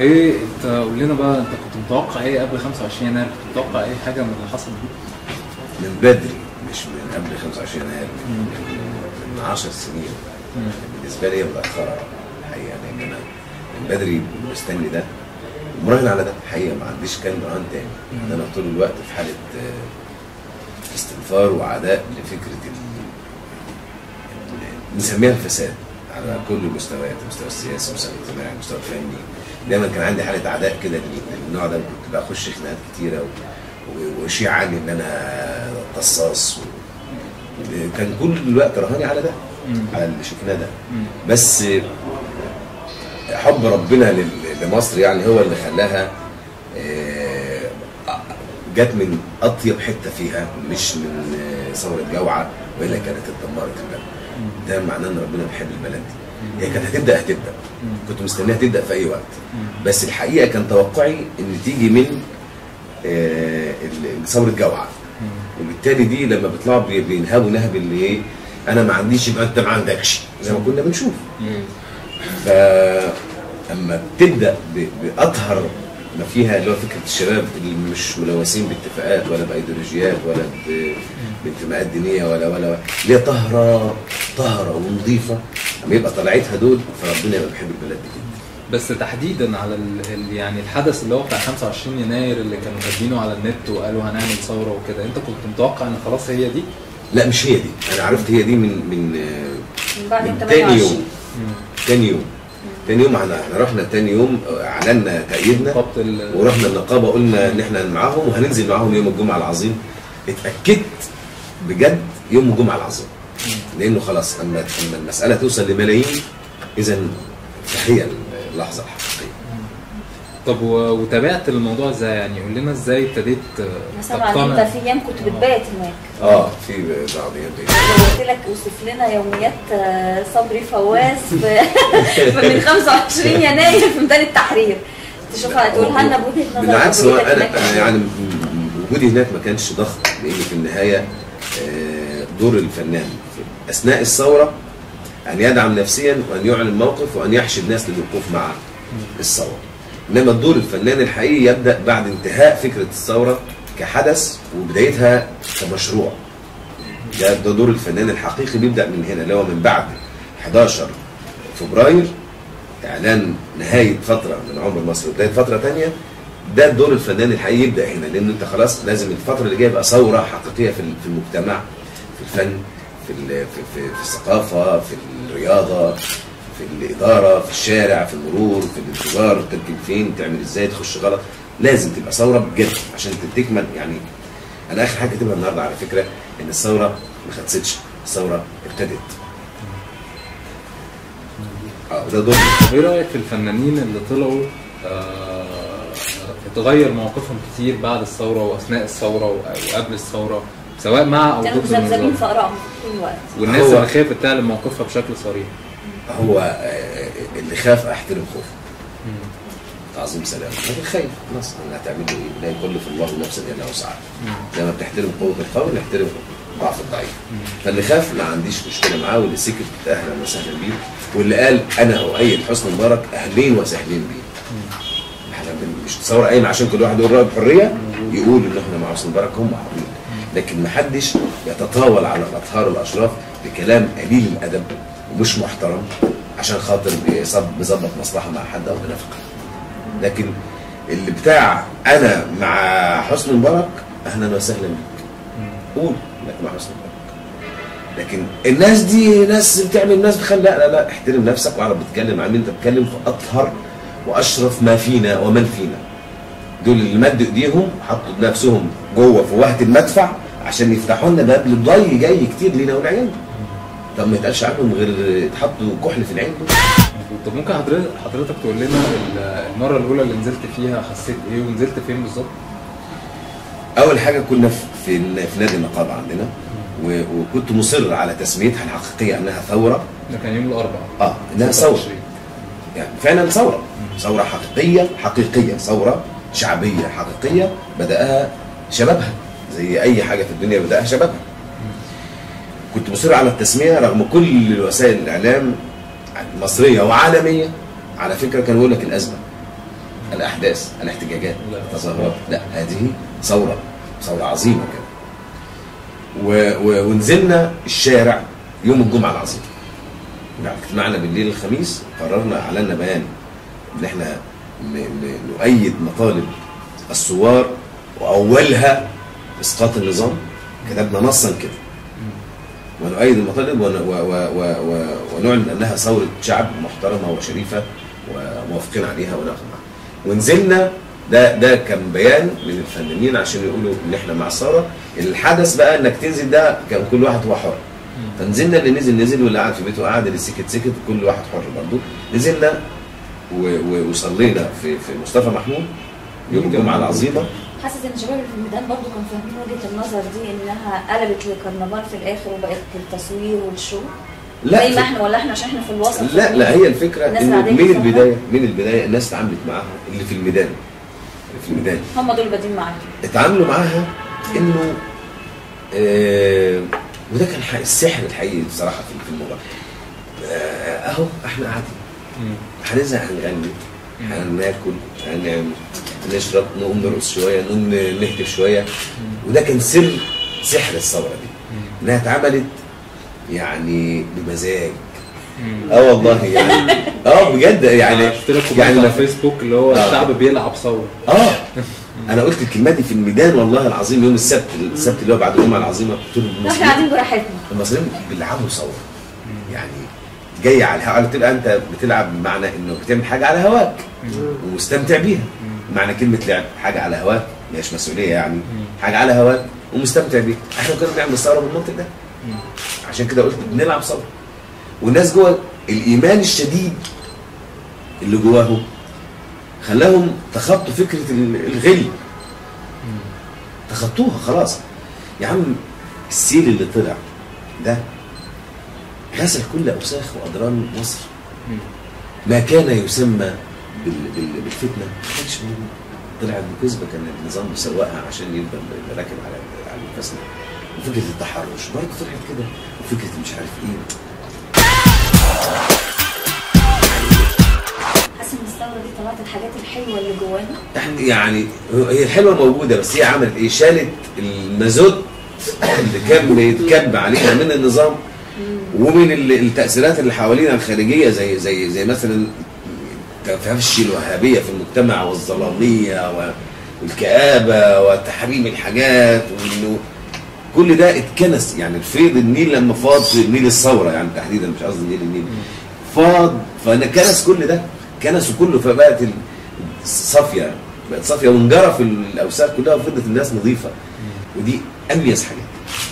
ايه انت قول لنا بقى انت كنت متوقع ايه قبل 25 يناير كنت متوقع ايه حاجه من اللي حصل دي من بدري مش من قبل 25 يناير من, من 10 سنين بالنسبه لي هي متاخره الحقيقه لان انا من بدري مستني ده ومراهن على ده الحقيقه ما عنديش كان رهان تاني ان انا طول الوقت في حاله آه، استنفار وعداء لفكره ال- ال- نسميها الفساد على كل المستويات المستوى السياسي المستوى الاجتماعي المستوى الفني دايما كان عندي حاله عداء كده لل- للنوع ده كنت بخش خناقات كتيره و- و- وشيع عني ان انا قصاص و... كان كل الوقت رهاني على ده على اللي شفناه ده بس حب ربنا لل- لمصر يعني هو اللي خلاها آه، جت من اطيب حته فيها مش من آه، ثوره جوعه والا كانت اتدمرت البلد ده معناه ان ربنا بيحب البلد دي هي كانت هتبدا هتبدا كنت مستنيها تبدا في اي وقت بس الحقيقه كان توقعي ان تيجي من آه، ال- ثوره جوعه وبالتالي دي لما بيطلعوا بي- بينهبوا نهب اللي ايه انا ما عنديش يبقى انت ما عندكش زي ما كنا بنشوف فاما بتبدا ب- باطهر ما فيها اللي هو فكره الشباب اللي مش ملوثين باتفاقات ولا بايديولوجيات ولا ب- بانتماءات دينيه ولا ولا ولا اللي هي طهره طهره ونظيفه اما يبقى طلعتها دول فربنا يبقى بيحب البلد دي جدا بس تحديدا على ال... ال- يعني الحدث اللي هو بتاع 25 يناير اللي كانوا كاتبينه على النت وقالوا هنعمل ثوره وكده انت كنت متوقع ان خلاص هي دي لا مش هي دي انا عرفت هي دي من من آه، من بعد من ال تاني 28 يوم تاني يوم تاني يوم احنا احنا رحنا تاني يوم آه، اعلنا تأييدنا نقابه ال... ورحنا النقابه قلنا ان احنا معاهم وهننزل معاهم يوم الجمعه العظيم اتاكدت بجد يوم الجمعه العظيم لانه خلاص اما اما المساله توصل لملايين اذا فهي اللحظه الحقيقيه طب و... وتابعت الموضوع ازاي يعني قول لنا ازاي ابتديت انا آه، سامعه ان انت في ايام كنت بتبات هناك اه في بعض ايام قلت لك اوصف لنا يوميات آه، صبري فواز في في من 25 يناير في ميدان التحرير تشوفها تقولها لنا بوجهه نظرك بالعكس هو وجهتك انا هناك. انا يعني م- م- وجودي هناك ما كانش ضخم لان في النهايه آه، دور الفنان في اثناء الثوره ان يدعم نفسيا وان يعلن موقف وان يحشد الناس للوقوف مع الثوره انما الدور الفنان الحقيقي يبدا بعد انتهاء فكره الثوره كحدث وبدايتها كمشروع ده ده دور الفنان الحقيقي بيبدا من هنا اللي هو من بعد 11 فبراير اعلان نهايه فتره من عمر مصر وبدايه فتره ثانيه ده دور الفنان الحقيقي يبدا هنا لان انت خلاص لازم الفتره اللي جايه يبقى ثوره حقيقيه في في المجتمع في الفن في ال- في, في, في الثقافه في الرياضه في الاداره في الشارع في المرور في الانتظار تركب فين تعمل ازاي تخش غلط لازم تبقى ثوره بجد عشان تكمل يعني انا اخر حاجه كاتبها النهارده على فكره ان الثوره ما خلصتش الثوره ابتدت اه ده دور طب ايه رايك في الفنانين اللي طلعوا آه، اتغير موقفهم كتير بعد الثوره واثناء الثوره و- وقبل الثوره سواء مع او كانوا ضد مذبذبين النظام في ارائهم طول الوقت والناس هو- اللي خافت تعلن موقفها بشكل صريح هو آه، اللي خاف احترم خوفه تعظيم سلام لكن خايف خلاص انا هتعمل له ايه؟ لا يكلف الله نفسا الا وسعها زي ما بتحترم قوه القوي نحترم ضعف الضعيف فاللي خاف ما عنديش مشكله معاه واللي سكت اهلا وسهلا بيه واللي قال انا اؤيد حسني مبارك اهلين وسهلين بيه احنا بن- مش ثوره قايمه عشان كل واحد يقول رايه بحريه يقول ان احنا مع حسني مبارك هم حرين لكن ما حدش يتطاول على الاطهار الاشراف بكلام قليل الادب ومش محترم عشان خاطر بيصب- بيظبط مصلحه مع حد او بنفقه لكن اللي بتاع انا مع حسني مبارك اهلا وسهلا بيك قول انك مع حسني مبارك لكن الناس دي ناس بتعمل ناس بتخلي لا لا لا احترم نفسك واعرف بتتكلم عن مين انت بتتكلم في اطهر واشرف ما فينا ومن فينا دول اللي مدوا ايديهم حطوا نفسهم جوه في وهة المدفع عشان يفتحوا لنا باب للضي جاي كتير لينا والعيال طب ما يتقالش عنهم غير يتحطوا كحل في العين دول طب ممكن حضرتك حضرتك تقول لنا ال- المره الاولى اللي نزلت فيها حسيت ايه ونزلت فين بالظبط؟ اول حاجه كنا في في في نادي النقابه عندنا و- وكنت مصر على تسميتها الحقيقيه انها ثوره ده كان يوم الاربعاء اه انها ثوره 26. يعني فعلا ثوره ثوره حقيقيه حقيقيه ثوره شعبيه حقيقيه بداها شبابها زي اي حاجه في الدنيا بداها شبابها كنت مصر على التسميه رغم كل وسائل الاعلام المصريه وعالميه على فكره كان يقول لك الازمه الاحداث الاحتجاجات لا. التظاهرات لا هذه ثوره ثوره عظيمه كده و... و... ونزلنا الشارع يوم الجمعه العظيم بعد اجتماعنا بالليل الخميس قررنا اعلنا بيان ان احنا ن... ن... نؤيد مطالب الثوار واولها اسقاط النظام كتبنا نصا كده ونؤيد المطالب ون... و... و... و... و... ونعلن انها ثوره شعب محترمه وشريفه وموافقين عليها وناخد معاها ونزلنا ده ده كان بيان من الفنانين عشان يقولوا ان احنا مع الثوره الحدث بقى انك تنزل ده كان كل واحد هو حر فنزلنا اللي نزل نزل واللي قاعد في بيته قاعد اللي سكت سكت كل واحد حر برضه نزلنا و... و... وصلينا في في مصطفى محمود يوم الجمعه العظيمه حاسس ان الشباب اللي في الميدان برضو كانوا فاهمين وجهه النظر دي انها قلبت لكرنفال في الاخر وبقت التصوير والشو زي ما في- احنا ولا احنا عشان احنا في الوسط لا لا هي الفكره الناس ان العادية من فاهمة؟ البدايه من البدايه الناس اتعاملت معاها اللي في الميدان اللي في الميدان هم دول بادين معاك اتعاملوا معاها انه آه وده كان حق- السحر الحقيقي بصراحه في في الموضوع آه اهو احنا قاعدين مم. هنزهق هنغني هناكل هنعمل نشرب نقوم نرقص شويه نقوم نهتف شويه وده كان سر سحر الثوره دي انها اتعملت يعني بمزاج مم. اه والله يعني اه بجد يعني يعني شفت لك يعني يعني على ما- فيسبوك اللي هو آه. الشعب بيلعب ثوره اه انا قلت الكلمات دي في الميدان والله العظيم يوم السبت السبت اللي هو بعد الجمعه العظيمه قلت لهم احنا المصريين قاعدين براحتنا المصريين بيلعبوا ثوره يعني جاي على الهواء تبقى انت بتلعب بمعنى انه بتعمل حاجه على هواك ومستمتع بيها معنى كلمه لعب حاجه على هواك مش مسؤوليه يعني حاجه على هواك ومستمتع بيها احنا كنا بنعمل ثوره بالمنطق ده عشان كده قلت بنلعب ثوره والناس جوه الايمان الشديد اللي جواهم خلاهم تخطوا فكره ال- الغل تخطوها خلاص يا عم السيل اللي طلع ده غسل كل اوساخ وادران مصر مم. ما كان يسمى بال... بال... بالفتنه ما كانش موجود طلع بكذبه كان النظام مسوقها عشان يفضل راكب على على الفسنه وفكره التحرش برضه طلعت كده وفكره مش عارف ايه حاسس ان الثوره دي طلعت الحاجات الحلوه اللي جوانا احنا يعني هي الحلوه موجوده بس هي عملت ايه؟ شالت المازوت اللي كان بيتكب علينا من النظام ومن ال- التاثيرات اللي حوالينا الخارجيه زي زي زي مثلا تفشي الوهابيه في المجتمع والظلاميه و- والكآبه وتحريم الحاجات وانه كل ده اتكنس يعني الفيض النيل لما فاض في نيل الثوره يعني تحديدا مش قصدي نيل النيل فاض فكنس كل ده كنسوا كله فبقت ال- صافيه بقت صافيه وانجرف الاوساخ كلها وفضلت الناس نظيفه ودي اميز حاجات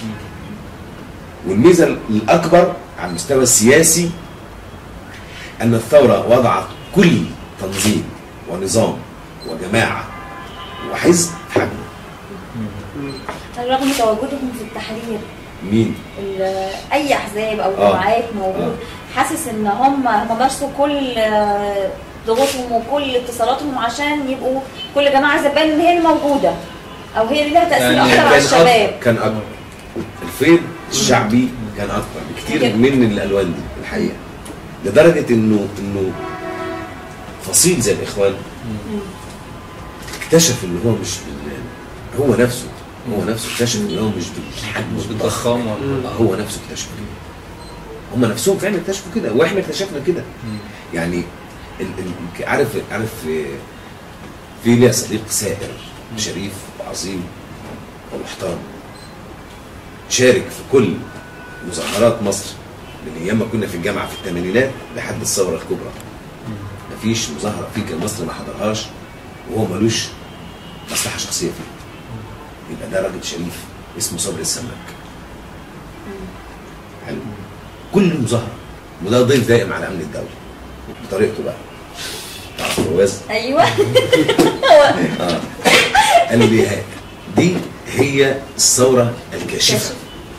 والميزه الاكبر على المستوى السياسي ان الثوره وضعت كل تنظيم ونظام وجماعه وحزب في حجمه رغم تواجدهم في التحرير مين؟ ال- اي احزاب او آه. جماعات موجود حاسس ان هم هم مارسوا كل آه، ضغوطهم وكل اتصالاتهم عشان يبقوا كل جماعه عايزه تبان ان هي اللي موجوده او هي اللي لها تاثير يعني اكتر على كان الشباب أكبر كان اكبر الفيض الشعبي كان اكبر بكتير كده. من الالوان دي الحقيقه لدرجه انه انه فصيل زي الاخوان اكتشف ان هو مش بال هو نفسه هو نفسه اكتشف ان هو مش بالحجم مش والضخم. بالضخامه آه، هو نفسه اكتشف كده هم نفسهم فعلا اكتشفوا كده واحنا اكتشفنا كده يعني ال ال عارف عارف آه، في ليا صديق سائر شريف وعظيم ومحترم شارك في كل مظاهرات مصر من ايام ما كنا في الجامعه في الثمانينات لحد الثوره الكبرى مفيش مظاهره في كان مصر ما حضرهاش وهو ملوش مصلحه شخصيه فيها يبقى ده راجل شريف اسمه صبري السماك حلو كل مظاهره وده ضيف دائم على امن الدوله بطريقته بقى تعرف فواز ايوه اه قال لي هاي دي هي الثوره الكاشفه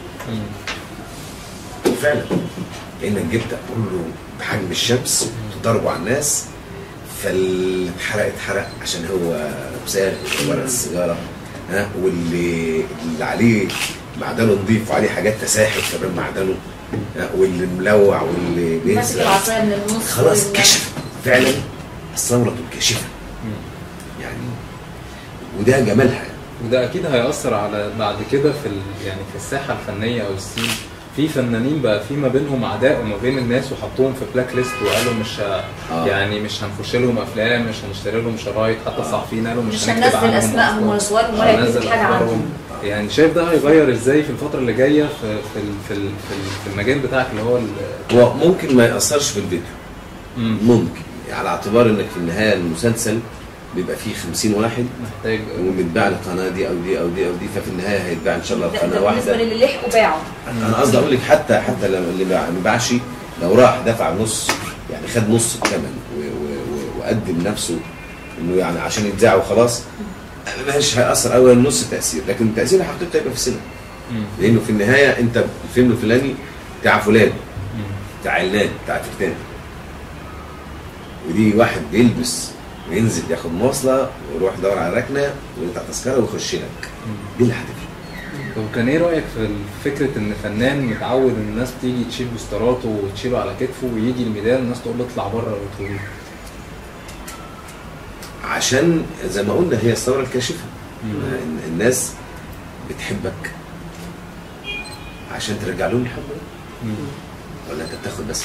فعلا لانك جبت كله بحجم الشمس تضربه على الناس فاللي اتحرق اتحرق عشان هو مساغ ورق السيجاره ها واللي اللي عليه معدنه نضيف وعليه حاجات تساحب كمان معدنه ها واللي ملوع واللي ماسك بيسرق العصايه من النص خلاص وال- كشف فعلا الثوره الكاشفه يعني وده جمالها يعني وده اكيد هيأثر على بعد كده في ال... يعني في الساحه الفنيه او السين في فنانين بقى في ما بينهم عداء وما بين الناس وحطوهم في بلاك ليست وقالوا مش ه... آه. يعني مش هنخش لهم افلام مش هنشتري لهم شرايط حتى الصحفيين قالوا مش, مش هنكتب هننزل عنهم اسمائهم أخبار. ولا صورهم مش ولا هننزل نكتب حاجه أخبارهم. عنهم يعني شايف ده هيغير ازاي في الفتره اللي جايه في في ال... في ال... في, ال... في المجال بتاعك اللي هو ال... هو ممكن ما ياثرش في الفيديو مم. ممكن على اعتبار انك في النهايه المسلسل بيبقى فيه 50 واحد محتاج وبيتباع القناه دي او دي او دي او دي ففي النهايه هيتباع ان شاء الله ده, قناه ده بالنسبه واحده للي لحقوا باعوا انا قصدي اقول لك حتى حتى لو اللي باع- ما باعش لو راح دفع نص يعني خد نص الثمن و- و- و- وقدم نفسه انه يعني عشان يتذاع وخلاص مش هيأثر قوي النص تأثير لكن التأثير الحقيقي هيبقى في السينما مم. لأنه في النهاية أنت الفيلم الفلاني بتاع فلان مم. بتاع علان بتاع فرتان ودي واحد بيلبس وينزل ياخد مواصلة ويروح يدور على ركنة ويقطع تذكرة ويخش لك دي اللي هتفرق طب كان ايه رايك في فكره ان فنان متعود ان الناس تيجي تشيل بوستراته وتشيله على كتفه ويجي الميدان الناس تقول له اطلع بره وتقول عشان زي ما قلنا هي الثورة الكاشفة إن- الناس بتحبك عشان ترجع لهم الحب ده ولا انت بتاخد بس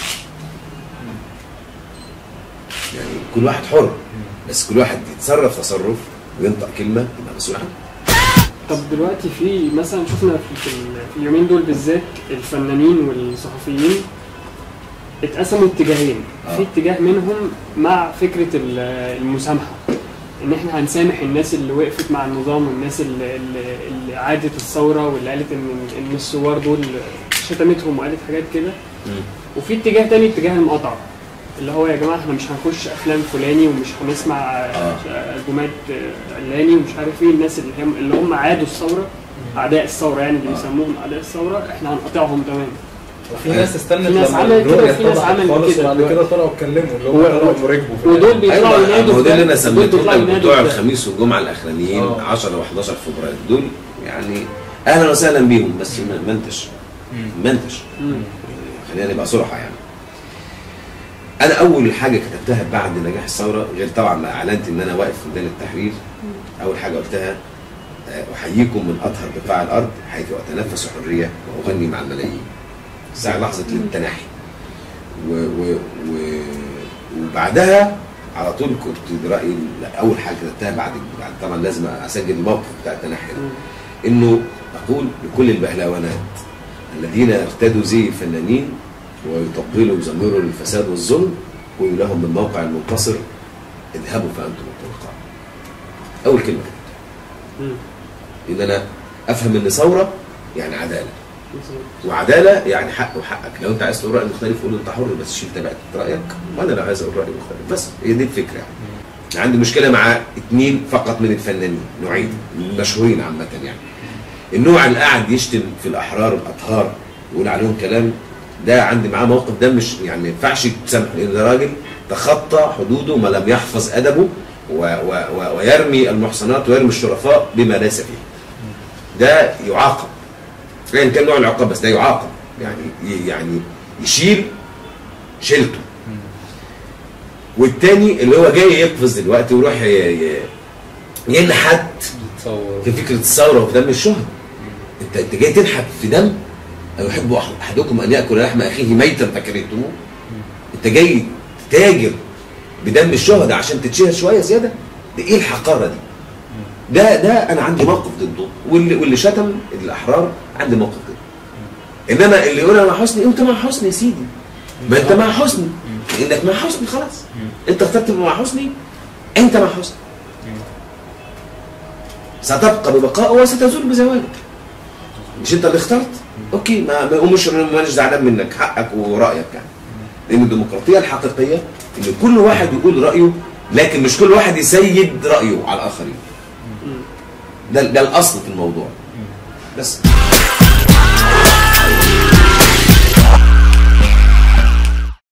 يعني كل واحد حر بس كل واحد يتصرف تصرف وينطق كلمه يبقى مسؤول عنها طب دلوقتي في مثلا شفنا في, في, ال- في اليومين دول بالذات الفنانين والصحفيين اتقسموا اتجاهين آه. في اتجاه منهم مع فكره ال- المسامحه ان احنا هنسامح الناس اللي وقفت مع النظام والناس اللي, اللي, اللي عادت الثوره واللي قالت ان ان الثوار دول شتمتهم وقالت حاجات كده وفي اتجاه تاني اتجاه المقاطعه اللي هو يا جماعه احنا مش هنخش افلام فلاني ومش هنسمع آه. البومات علاني ومش عارف ايه الناس اللي هم اللي هم عادوا الثوره اعداء الثوره يعني اللي آه. بيسموهم اعداء الثوره احنا هنقاطعهم تماما وفي ناس استنت في ناس لما عملت كده الرؤية وفي ناس اتضحت عملت خالص كده وبعد كده طلعوا اتكلموا اللي هم و- طلعوا وركبوا في ودول الآخر. بيطلعوا ايوه ينادوا ما هو ده اللي انا دول سميتهم بيطلعوا لك ينادوا بتوع في- الخميس والجمعه الاخرانيين آه. 10 و11 فبراير دول يعني اهلا وسهلا بيهم بس ما ما انتش مم. ما انتش مم. خلينا نبقى صراحه يعني انا اول حاجه كتبتها بعد نجاح الثوره غير طبعا ما اعلنت ان انا واقف في ميدان التحرير اول حاجه قلتها آه، احييكم من اطهر بقاع الارض حيث اتنفس حريه واغني مع الملايين الساعه لحظه التنحي و و و وبعدها على طول كنت رايي لا، اول حاجه كتبتها بعد بعد طبعا لازم اسجل الموقف بتاع التنحي ده. مم. انه اقول لكل البهلوانات الذين ارتدوا زي الفنانين ويطبلوا ويزمروا للفساد والظلم قولوا لهم من موقع المنتصر اذهبوا فانتم الطلقاء. اول كلمه كده. مم. ان انا افهم ان ثوره يعني عداله بالظبط. وعداله يعني حق وحقك لو انت عايز تقول راي مختلف قول انت حر بس شيل تبعت رايك وانا لو عايز اقول راي مختلف بس هي دي الفكره يعني عندي مشكله مع اثنين فقط من الفنانين نوعين مشهورين عامه يعني النوع اللي قاعد يشتم في الاحرار الاطهار ويقول عليهم كلام ده عندي معاه موقف ده مش يعني ما ينفعش تسامحه لان ده راجل تخطى حدوده ما لم يحفظ ادبه و و و ويرمي المحصنات ويرمي الشرفاء بما ليس فيه ده يعاقب ايا كان نوع العقاب بس ده يعاقب يعني ي- يعني يشيل شيلته والتاني اللي هو جاي يقفز دلوقتي ويروح ي- ي- ينحت تصور في فكره الثوره وفي دم الشهداء انت انت جاي تنحت في دم أيحب أح- احدكم ان ياكل لحم اخيه ميتا فكرهتموه انت جاي تتاجر بدم الشهداء عشان تتشهر شويه زياده ده ايه الحقاره دي ده ده انا عندي موقف ضده واللي واللي شتم الاحرار عندي موقف ضده انما اللي يقول انا مع حسني انت مع حسني يا سيدي ما انت مع حسني انك مع حسني خلاص انت اخترت تبقى مع حسني انت مع حسني ستبقى ببقائه وستزول بزواله مش انت اللي اخترت اوكي ما ما مش مانيش زعلان منك حقك ورايك يعني لان الديمقراطيه الحقيقيه ان كل واحد يقول رايه لكن مش كل واحد يسيد رايه على الاخرين مم. ده ده الاصل في الموضوع بس